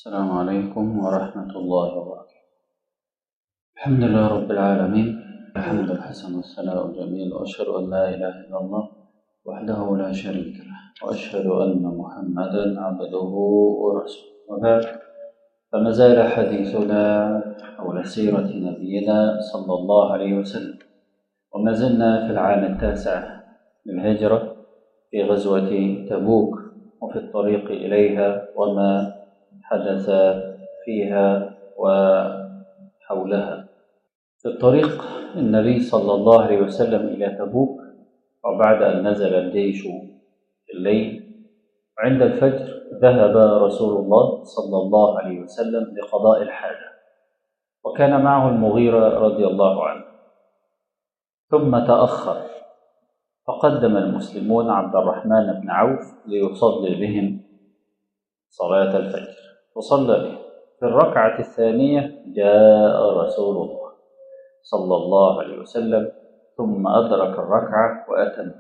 السلام عليكم ورحمة الله وبركاته الحمد لله رب العالمين الحمد الحسن والثناء الجميل وأشهد أن لا إله إلا الله وحده لا شريك له وأشهد أن محمدا عبده ورسوله وبعد فما زال حديثنا حول سيرة نبينا صلى الله عليه وسلم وما زلنا في العام التاسع للهجرة في غزوة تبوك وفي الطريق إليها وما حدث فيها وحولها في الطريق النبي صلى الله عليه وسلم إلى تبوك وبعد أن نزل الجيش في الليل عند الفجر ذهب رسول الله صلى الله عليه وسلم لقضاء الحاجة وكان معه المغيرة رضي الله عنه ثم تأخر فقدم المسلمون عبد الرحمن بن عوف ليصلي بهم صلاة الفجر وصلى به في الركعة الثانية جاء رسول الله صلى الله عليه وسلم ثم أدرك الركعة وأتم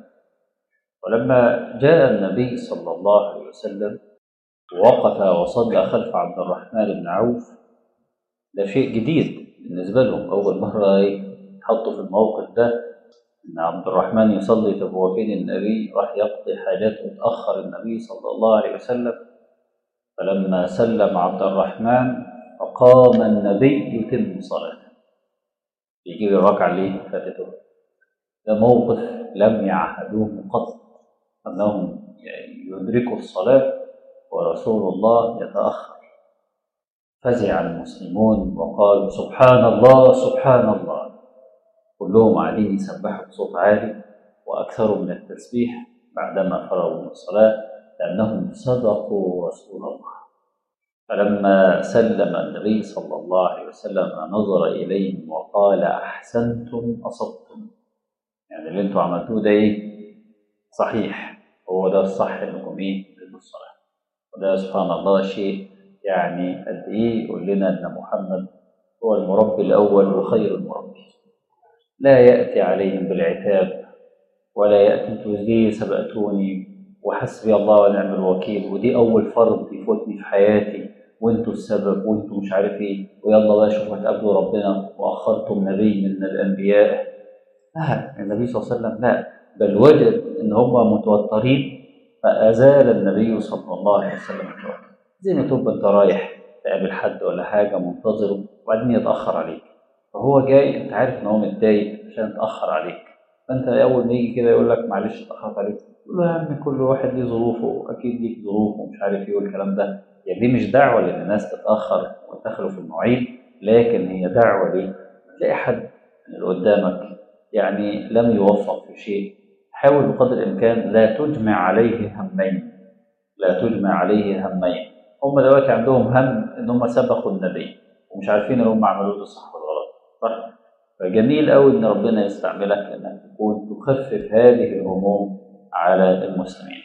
ولما جاء النبي صلى الله عليه وسلم وقف وصلى خلف عبد الرحمن بن عوف ده شيء جديد بالنسبة لهم أول مرة يتحطوا في الموقف ده إن عبد الرحمن يصلي طب هو فين النبي راح يقضي حاجاته وتأخر النبي صلى الله عليه وسلم فلما سلم عبد الرحمن فقام النبي يتم صلاته يجيب الركعة ليه فاتته ده موقف لم يعهدوه قط أنهم يدركوا الصلاة ورسول الله يتأخر فزع المسلمون وقالوا سبحان الله سبحان الله كلهم قاعدين يسبحوا بصوت عالي وأكثروا من التسبيح بعدما فرغوا من الصلاة لأنهم صدقوا رسول الله فلما سلم النبي صلى الله عليه وسلم نظر إليهم وقال أحسنتم أصبتم يعني اللي انتوا عملتوه ده إيه صحيح هو ده الصح انكم إيه تدوا الصلاة وده سبحان الله شيء يعني قد إيه يقول لنا أن محمد هو المربي الأول وخير المربي لا يأتي عليهم بالعتاب ولا يأتي انتوا ليه سبقتوني وحسبي الله ونعم الوكيل ودي أول فرض يفوتني في حياتي وانتوا السبب وانتوا مش عارف ايه ويلا بقى شوفوا هتقابلوا ربنا واخرتم نبي من الانبياء لا النبي صلى الله عليه وسلم لا بل وجد ان هم متوترين فازال النبي صلى الله عليه وسلم التوتر زي ما تبقى انت رايح تقابل حد ولا حاجه منتظره وبعدين يتاخر عليك فهو جاي انت عارف ان هو متضايق عشان اتاخر عليك فانت اول ما يجي كده يقول لك معلش اتاخرت عليك تقول له يا عم كل واحد ليه ظروفه اكيد ليك ظروفه ومش عارف ايه والكلام ده يعني دي مش دعوه لان الناس تتاخر وتدخلوا في المواعيد لكن هي دعوه ليه؟ تلاقي حد اللي قدامك يعني لم يوفق في شيء حاول بقدر الامكان لا تجمع عليه همين لا تجمع عليه همين هم دلوقتي عندهم هم ان هم سبقوا النبي ومش عارفين ان هم عملوه ده صح ولا غلط صح فجميل قوي ان ربنا يستعملك انك تكون تخفف هذه الهموم على المسلمين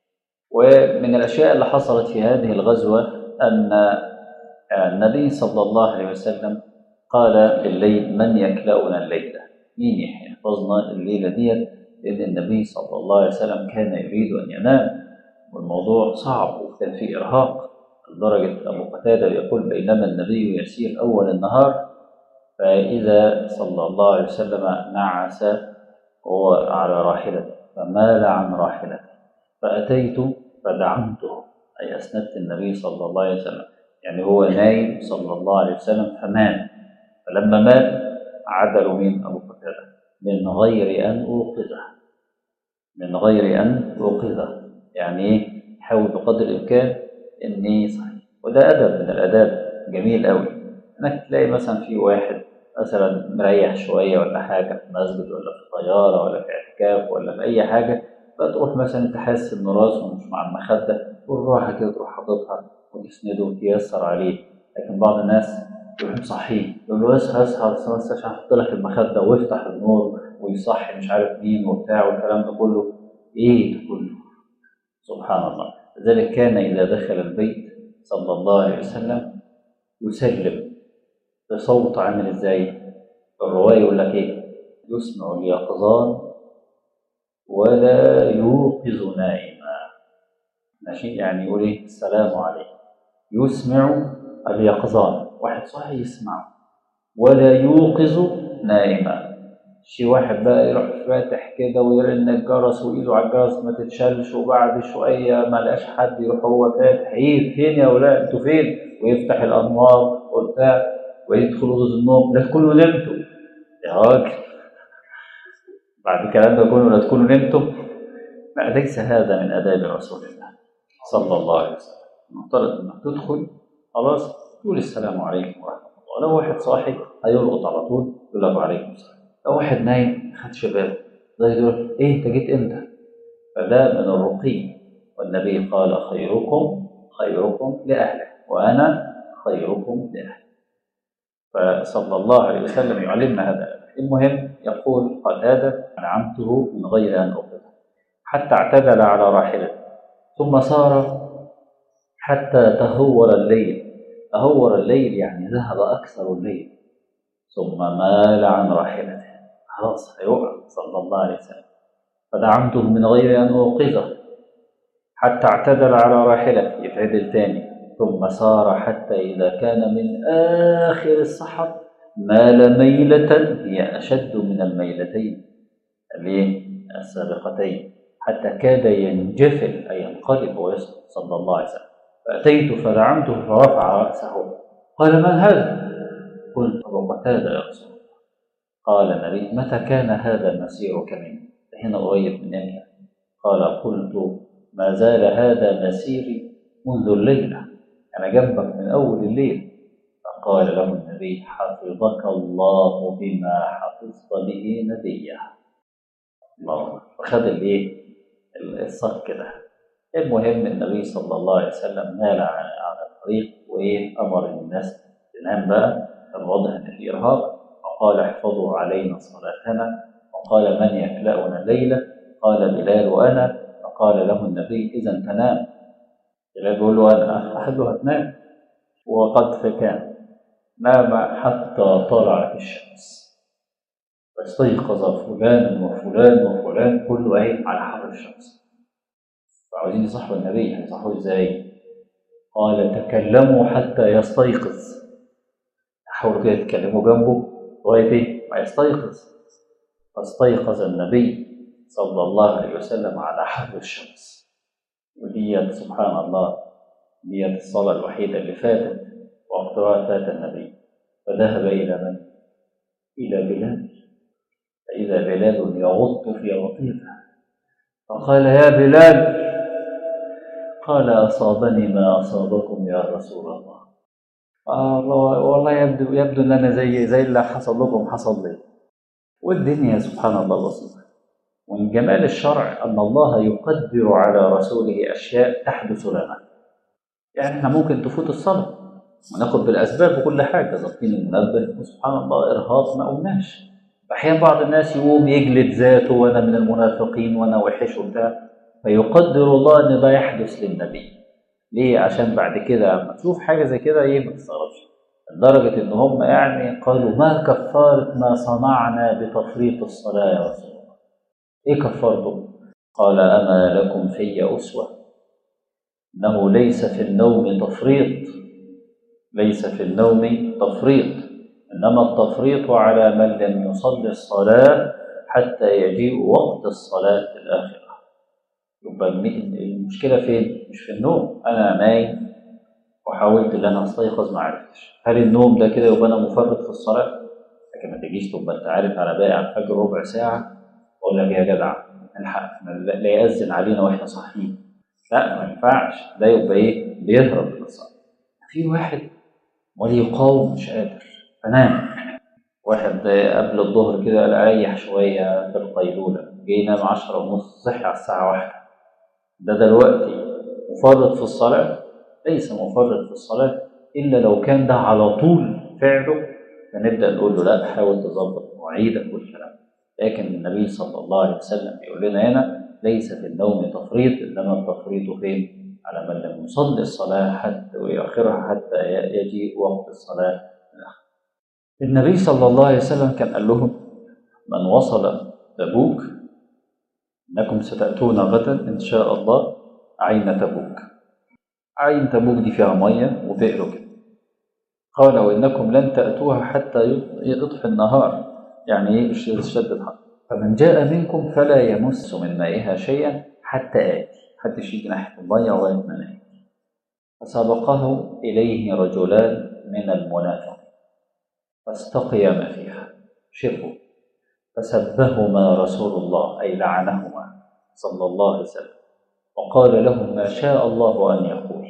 ومن الاشياء اللي حصلت في هذه الغزوه ان النبي صلى الله عليه وسلم قال بالليل من يكلأنا الليله مين يحفظنا الليله ديت لان النبي صلى الله عليه وسلم كان يريد ان ينام والموضوع صعب وكان فيه ارهاق لدرجه ابو قتاده يقول بينما النبي يسير اول النهار فإذا صلى الله عليه وسلم نعس وهو على راحلته فمال عن راحلته فأتيت فدعمته أي أسندت النبي صلى الله عليه وسلم يعني هو نايم صلى الله عليه وسلم فمات فلما مات عدلوا من أبو قتادة من غير أن أوقظه من غير أن أوقظه يعني إيه حاول بقدر الإمكان إني صحيح وده أدب من الآداب جميل قوي انك تلاقي مثلا في واحد مثلا مريح شويه ولا حاجه في مسجد ولا في طياره ولا في اعتكاف ولا في اي حاجه فتروح مثلا انت حاسس ان راسه مش مع المخده والراحه كده تروح حاططها وتسنده وتيسر عليه لكن بعض الناس يروح مصحيه يقول له اصحى اصحى اصحى عشان احط لك المخده وافتح النور ويصحي مش عارف مين وبتاع والكلام ده كله ايه ده كله سبحان الله لذلك كان اذا دخل البيت صلى الله عليه وسلم يسلم بصوت عامل ازاي الرواية يقول لك ايه يسمع اليقظان ولا يوقظ نائما ماشي يعني يقول ايه السلام عليكم يسمع اليقظان واحد صاحي يسمع ولا يوقظ نائما شي واحد بقى يروح فاتح كده ويرن الجرس وايده على الجرس ما تتشالش وبعد شويه ما لقاش حد يروح هو فاتح ايه فين يا ولاد انتوا فين ويفتح الانوار وبتاع ويدخل اوضه النوم لا تكونوا نمتوا يا راجل بعد الكلام ده كله لا تكونوا نمتم لا ليس هذا من اداب رسول الله صلى الله عليه وسلم المفترض انك تدخل خلاص تقول السلام عليكم ورحمه الله لو واحد صاحي هيلقط على طول يقول لك وعليكم السلام لو واحد نايم ما خدش باله ده يقول ايه انت جيت امتى فده من الرقي والنبي قال خيركم خيركم لاهله وانا خيركم لاهله فصلى الله عليه وسلم يعلمنا هذا المهم يقول قتادة أنعمته من غير أن أقبل حتى اعتدل على راحلته ثم سار حتى تهور الليل تهور الليل يعني ذهب أكثر الليل ثم مال عن راحلته خلاص هيقع صلى الله عليه وسلم فدعمته من غير أن أوقظه حتى اعتدل على راحلته يتعدل تاني ثم سار حتى إذا كان من آخر السحر مال ميلة هي أشد من الميلتين السابقتين حتى كاد ينجفل أي ينقلب ويسقط صلى الله عليه وسلم فأتيت فدعمته فرفع رأسه قال من هذا؟ قلت أبو قتادة يا رسول الله قال النبي متى كان هذا مسيرك مني؟ هنا قريب مننا قال قلت ما زال هذا مسيري منذ الليلة أنا جنبك من أول الليل فقال له النبي حفظك الله بما حفظت به نبيه الله فخد الايه الصك كده المهم النبي صلى الله عليه وسلم نال على الطريق وايه امر الناس تنام بقى كان واضح ان في ارهاق فقال احفظوا علينا صلاتنا وقال من يكلأنا الليله قال بلال وانا فقال له النبي اذا تنام بلال بيقول له انا احد هتنام وقد فكان نام حتى طلعت الشمس فاستيقظ فلان وفلان وفلان كله ايه على حر الشمس فعاوزين يصحوا النبي هيصحوا ازاي؟ قال تكلموا حتى يستيقظ حاولوا كده يتكلموا جنبه لغايه ايه؟ ما يستيقظ فاستيقظ النبي صلى الله عليه وسلم على حر الشمس ودي سبحان الله دي الصلاة الوحيدة اللي فاتت وقتها فات النبي فذهب إلى من؟ إلى بلال فإذا بلال يغط في رقيقه فقال يا بلال قال أصابني ما أصابكم يا رسول الله آه والله يبدو يبدو ان انا زي زي اللي حصل لكم حصل لي والدنيا سبحان الله بسيطه ومن جمال الشرع ان الله يقدر على رسوله اشياء تحدث لنا يعني احنا ممكن تفوت الصلاه وناخد بالاسباب وكل حاجه ظابطين المنبه وسبحان الله ارهاق ما قلناش احيانا بعض الناس يقوم يجلد ذاته وانا من المنافقين وانا وحش وبتاع فيقدر الله ان ده يحدث للنبي ليه عشان بعد كده لما تشوف حاجه زي كده ايه ما تستغربش لدرجه ان هم يعني قالوا ما كفاره ما صنعنا بتفريط الصلاه يا رسول الله ايه كفارته قال اما لكم في اسوه انه ليس في النوم تفريط ليس في النوم تفريط انما التفريط على من لم يصلي الصلاه حتى يجيء وقت الصلاه الاخره يبقى المشكله فين مش في النوم انا نايم وحاولت ان انا استيقظ ما عرفتش هل النوم ده كده يبقى انا مفرط في الصلاه لكن ما تجيش تبقى انت عارف على باقي على الفجر ربع ساعه اقول لك يا جدع الحق لا ياذن علينا واحنا صاحيين لا ما ينفعش ده يبقى ايه بيهرب من الصلاه في واحد وليقاوم مش قادر فنام واحد قبل الظهر كده قال اريح شويه في القيلوله جه ينام 10 ونص صحي على الساعه 1 ده دلوقتي مفرط في الصلاة ليس مفرط في الصلاة إلا لو كان ده على طول فعله فنبدأ نقول له لا حاول تظبط مواعيدك والكلام لكن النبي صلى الله عليه وسلم بيقول لنا هنا ليس في النوم تفريط إنما التفريط فين؟ على من لم يصلي الصلاة حتى ويؤخرها حتى يجي وقت الصلاة الآخر. النبي صلى الله عليه وسلم كان قال لهم من وصل تبوك إنكم ستأتون غدا إن شاء الله عين تبوك عين تبوك دي فيها مية وبئر كده قال وإنكم لن تأتوها حتى يطفي النهار يعني ايه الشد الحر فمن جاء منكم فلا يمس من مائها شيئا حتى آتي حتى يجي ناحية المية لغاية ما ناتي فسبقه إليه رجلان من المنافق فاستقيا فيها شربوا فسبهما رسول الله أي لعنهما صلى الله عليه وسلم وقال لهم ما شاء الله أن يقول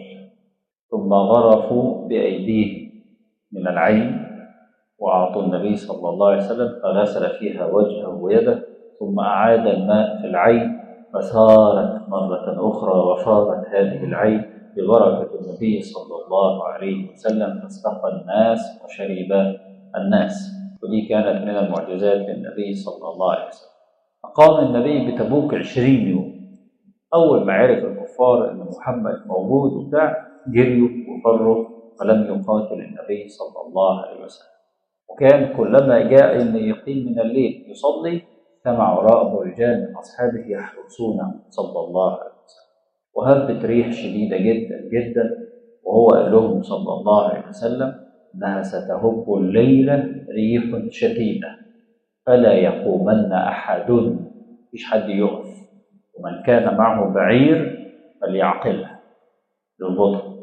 ثم غرفوا بأيديهم من العين وأعطوا النبي صلى الله عليه وسلم فغسل فيها وجهه ويده ثم أعاد الماء في العين فسارت مرة أخرى وفارت هذه العين ببركة النبي صلى الله عليه وسلم فاستقى الناس وشرب الناس ودي كانت من المعجزات للنبي صلى الله عليه وسلم أقام النبي بتبوك عشرين يوم أول ما عرف الكفار أن محمد موجود وبتاع جريوا وفروا فلم يقاتل النبي صلى الله عليه وسلم وكان كلما جاء أن يقيم من الليل يصلي سمع وراءه رجال من أصحابه يحرسونه صلى الله عليه وسلم وهبت ريح شديدة جدا جدا وهو قال لهم صلى الله عليه وسلم أنها ستهب الليلة ريح شديدة فلا يقومن أحد مفيش حد يقف ومن كان معه بعير فليعقلها للبطء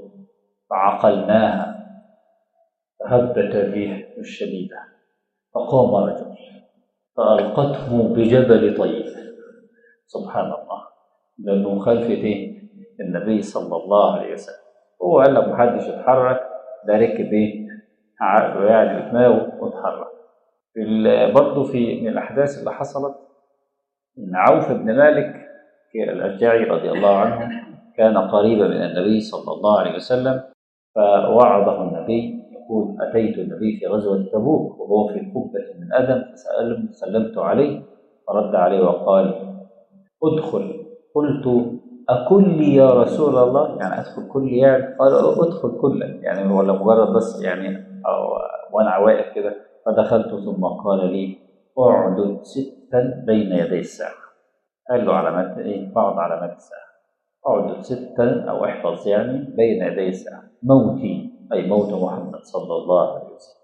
فعقلناها فهبت الريح الشديدة فقام رجل فألقته بجبل طيب سبحان الله لأنه مخالفة إيه؟ النبي صلى الله عليه وسلم هو قال لك محدش يتحرك ده ركب إيه؟ عقله يعني دماغه واتحرك برضه في من الأحداث اللي حصلت إن عوف بن مالك الأشجعي رضي الله عنه كان قريبا من النبي صلى الله عليه وسلم فوعظه النبي يقول أتيت النبي في غزوة تبوك وهو في قبة من أدم فسأل سلمت عليه فرد عليه وقال ادخل قلت أكل يا رسول الله يعني أدخل كل يعني قال ادخل كلا يعني ولا مجرد بس يعني أو وأنا واقف كده فدخلت ثم قال لي اعدد ستا بين يدي الساعة قال له علامات إيه بعض علامات الساعة اعدد ستا أو احفظ يعني بين يدي الساعة موتي أي موت محمد صلى الله عليه وسلم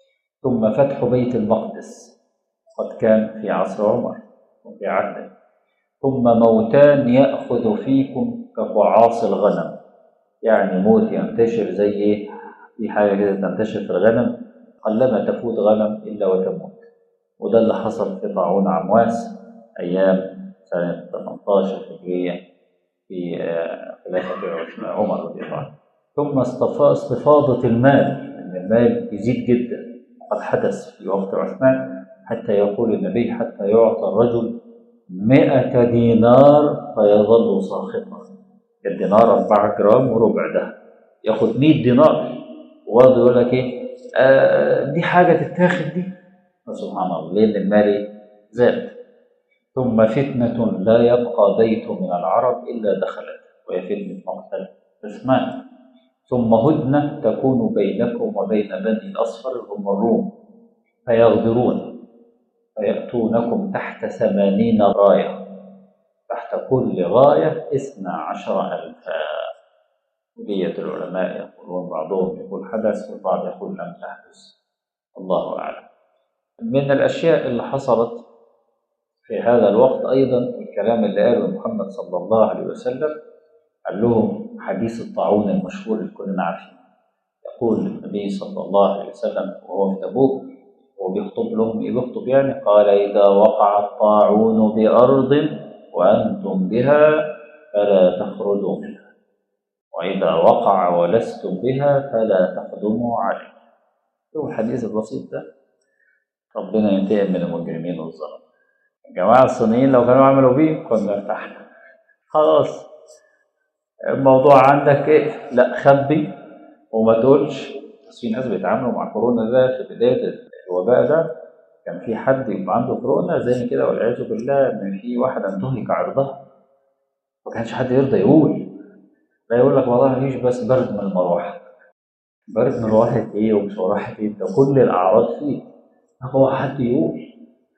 ثم فتح بيت المقدس قد كان في عصر عمر وفي عهده ثم موتان يأخذ فيكم كقعاص الغنم يعني موت ينتشر زي ايه في حاجة كده تنتشر في الغنم قلما تفوت غنم إلا وتموت وده اللي حصل في طاعون عمواس أيام سنة 18 هجرية في خلافة عمر رضي الله عنه ثم استفاضة المال أن المال يزيد جدا وقد حدث في وقت عثمان حتى يقول النبي حتى يعطى الرجل مئة دينار فيظل ساخطا الدينار أربعة جرام وربع ده ياخد 100 دينار وبرضه يقول لك ايه آه دي حاجة تتاخد دي سبحان الله لأن المال زاد ثم فتنة لا يبقى بيت من العرب إلا دخلت وهي فتنة مقتل عثمان ثم هدنة تكون بينكم وبين بني الأصفر هم الروم فيغدرون فيأتونكم تحت ثمانين راية تحت كل راية اثنا عشر ألفا بقية العلماء يقولون بعضهم يقول حدث والبعض يقول لم تحدث الله أعلم من الأشياء اللي حصلت في هذا الوقت أيضا الكلام اللي قاله محمد صلى الله عليه وسلم قال لهم حديث الطاعون المشهور اللي كلنا عارفين يقول النبي صلى الله عليه وسلم وهو في تبوك وهو بيخطب لهم ايه بيخطب يعني قال إذا وقع الطاعون بأرض وأنتم بها فلا تخرجوا منها وإذا وقع ولستم بها فلا تقدموا عليه شوف الحديث البسيط ده ربنا ينتقم من المجرمين والظلم الجماعة الصينيين لو كانوا عملوا بيه كنا ارتحنا خلاص الموضوع عندك ايه لا خبي وما تقولش بس في ناس بيتعاملوا مع كورونا ده في بداية الوباء ده كان في حد يبقى عنده كورونا زي كده والعياذ بالله ان في واحدة انتهك عرضها ما كانش حد يرضى يقول لا يقول لك والله مفيش بس برد من المروحة برد من مروحة ايه ومش مروحة ايه ده كل الأعراض فيه هو حد يقول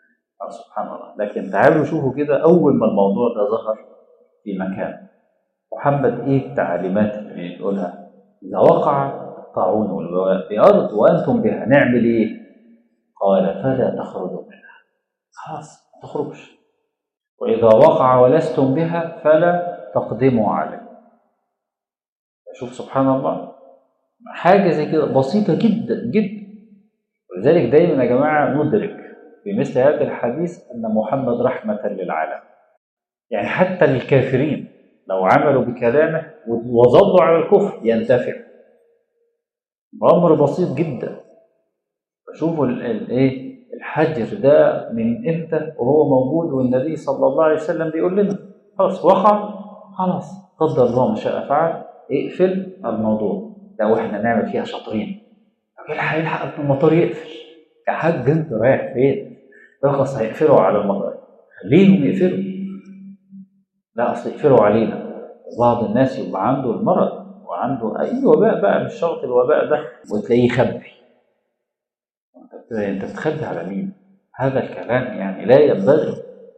سبحان الله لكن تعالوا شوفوا كده أول ما الموضوع ده ظهر في مكان محمد إيه التعليمات اللي بيقولها إذا وقع الطاعون والوباء في أرض وأنتم بها نعمل إيه؟ قال فلا تخرجوا منها خلاص ما تخرجش وإذا وقع ولستم بها فلا تقدموا عليه شوف سبحان الله حاجة زي كده بسيطة جدا جدا ولذلك دايما يا جماعة ندرك في مثل هذا الحديث أن محمد رحمة للعالم يعني حتى الكافرين لو عملوا بكلامه وظلوا على الكفر ينتفعوا أمر بسيط جدا فشوفوا الايه الحجر ده من امتى وهو موجود والنبي صلى الله عليه وسلم بيقول لنا خلاص وقع خلاص قدر الله ما شاء فعل اقفل الموضوع لو احنا نعمل فيها شاطرين الراجل هيلحق قبل المطار يقفل يا حاج انت رايح فين؟ رخص هيقفلوا على المطار خليهم يقفلوا لا اصل يقفلوا علينا وبعض الناس يبقى عنده المرض وعنده اي وباء بقى مش شرط الوباء ده وتلاقيه يخبي انت بتخبي على مين؟ هذا الكلام يعني لا ينبغي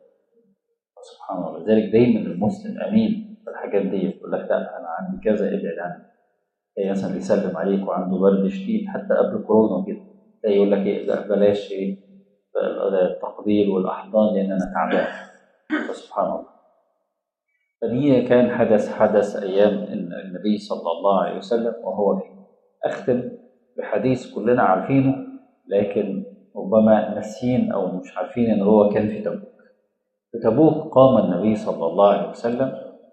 سبحان الله لذلك دايما المسلم امين في الحاجات دي يقول لك لا انا عندي كذا ابعد عني تلاقي مثلا بيسلم عليك وعنده برد شديد حتى قبل كورونا كده تلاقي يقول لك ايه لا بلاش ايه التقبيل والاحضان لان انا تعبان سبحان الله فدي كان حدث حدث ايام النبي صلى الله عليه وسلم وهو فيه اختم بحديث كلنا عارفينه لكن ربما ناسيين او مش عارفين ان هو كان في تبوك في تبوك قام النبي صلى الله عليه وسلم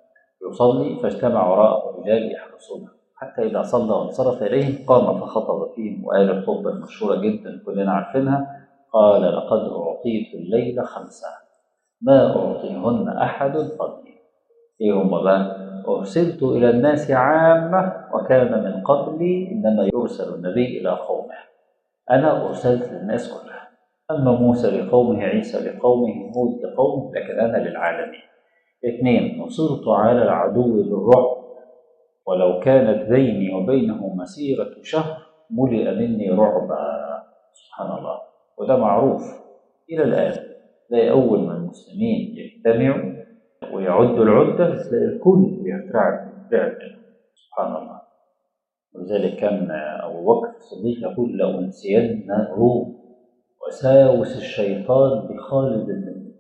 يصلي فاجتمع وراءه رجال يحرسونه حتى إذا صلى وانصرف إليهم قام فخطب فيهم وقال الخطبة المشهورة جدا كلنا عارفينها قال لقد أعطيت الليلة خمسة ما أعطيهن أحد قبلي إيه هم بقى أرسلت إلى الناس عامة وكان من قبلي إنما يرسل النبي إلى قومه أنا أرسلت للناس كلها أما موسى لقومه عيسى لقومه هود لقومه لكن أنا للعالمين اثنين نصرت على العدو بالرعب ولو كانت بيني وبينه مسيرة شهر ملئ مني رعبا سبحان الله وده معروف إلى الآن تلاقي أول ما المسلمين يجتمعوا ويعدوا العدة تلاقي الكل بيرتعب رعب سبحان الله ولذلك كان أبو بكر الصديق يقول لأنسين الروم وساوس الشيطان بخالد بن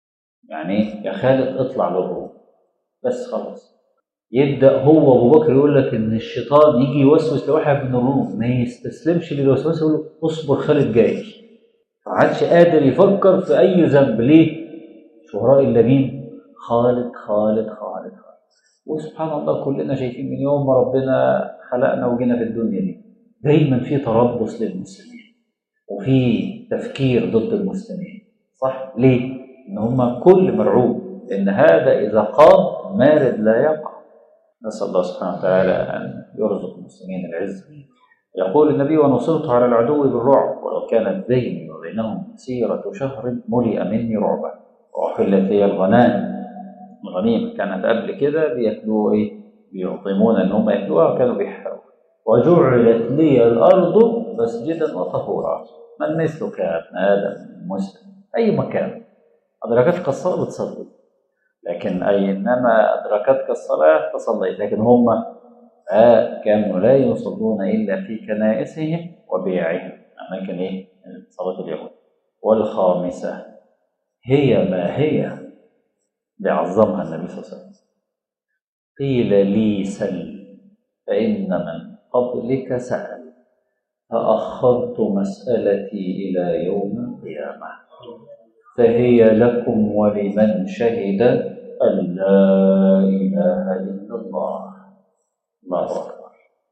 يعني يا خالد اطلع للروم بس خلاص يبدا هو ابو بكر يقول لك ان الشيطان يجي يوسوس لواحد من الروم ما يستسلمش للوسواس يقول له اصبر خالد جاي ما عادش قادر يفكر في اي ذنب ليه؟ شهراء اللبين خالد خالد خالد خالد وسبحان الله كلنا شايفين من يوم ما ربنا خلقنا وجينا في الدنيا دي دايما في تربص للمسلمين وفي تفكير ضد المسلمين صح؟ ليه؟ ان هم كل مرعوب لان هذا اذا قام مارد لا يقع نسأل الله سبحانه وتعالى أن يرزق المسلمين العز يقول النبي ونصرت على العدو بالرعب ولو كانت بيني وبينهم مسيرة شهر ملئ مني رعبا وأحلت لي الغنائم الغنيمة كانت قبل كده بياكلوا إيه؟ بيعظمون إن هم ياكلوها وكانوا بيحرقوا وجعلت لي الأرض مسجدا وطهورا من مثلك يا ابن آدم مسلم أي مكان أدركتك الصلاة بتصلي لكن أي إنما أدركتك الصلاة فصليت لكن هم آه كانوا لا يصلون إلا في كنائسهم وبيعهم أماكن إيه؟ صلاة اليهود والخامسة هي ما هي لعظمها النبي صلى الله عليه وسلم قيل لي سل فإن من قبلك سأل فأخرت مسألتي إلى يوم القيامة فهي لكم ولمن شهد أن لا إله إلا الله الله أكبر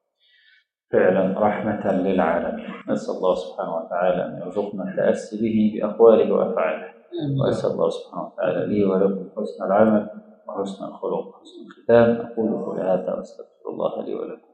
فعلا رحمة للعالمين نسأل الله سبحانه وتعالى أن يرزقنا التأسي به بأقواله وأفعاله وأسأل الله سبحانه وتعالى لي ولكم حسن العمل وحسن الخلق وحسن الختام أقول قولي هذا وأستغفر الله لي ولكم